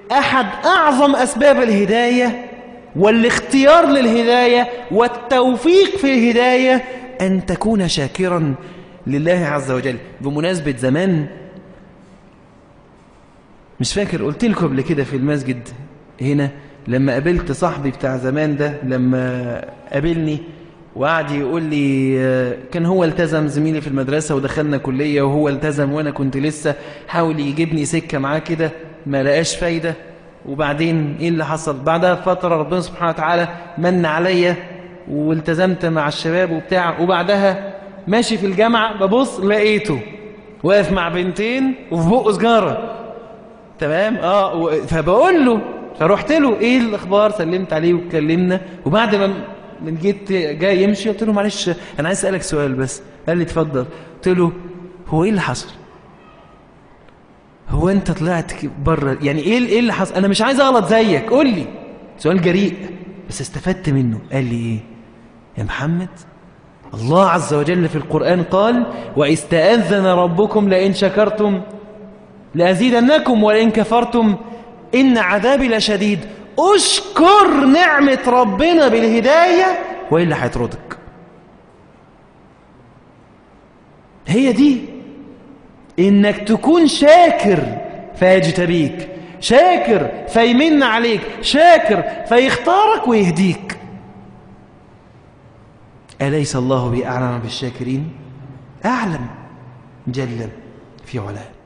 أحد أعظم أسباب الهداية والاختيار للهداية والتوفيق في الهداية أن تكون شاكرا لله عز وجل بمناسبة زمان مش فاكر قلت لكم قبل كده في المسجد هنا لما قابلت صاحبي بتاع زمان ده لما قابلني وقعد يقول لي كان هو التزم زميلي في المدرسة ودخلنا كلية وهو التزم وأنا كنت لسه حاول يجيبني سكة معاه كده ما لقاش فايدة وبعدين إيه اللي حصل بعدها فترة ربنا سبحانه وتعالى من عليا والتزمت مع الشباب وبتاع وبعدها ماشي في الجامعة ببص لقيته واقف مع بنتين وفي بقه سجارة تمام اه فبقول له فرحت له ايه الاخبار سلمت عليه واتكلمنا وبعد ما من جيت جاي يمشي قلت له معلش انا عايز اسالك سؤال بس قال لي اتفضل قلت له هو ايه اللي حصل هو انت طلعت بره يعني ايه ايه اللي حصل انا مش عايز اغلط زيك قول لي سؤال جريء بس استفدت منه قال لي ايه يا محمد الله عز وجل في القرآن قال واستأذن ربكم لئن شكرتم لأزيدنكم ولئن كفرتم إن عذابي لشديد اشكر نعمة ربنا بالهداية وإلا هيطردك هي دي إنك تكون شاكر فيجتبيك شاكر فيمن عليك شاكر فيختارك ويهديك أليس الله بأعلم بالشاكرين أعلم جل في علاه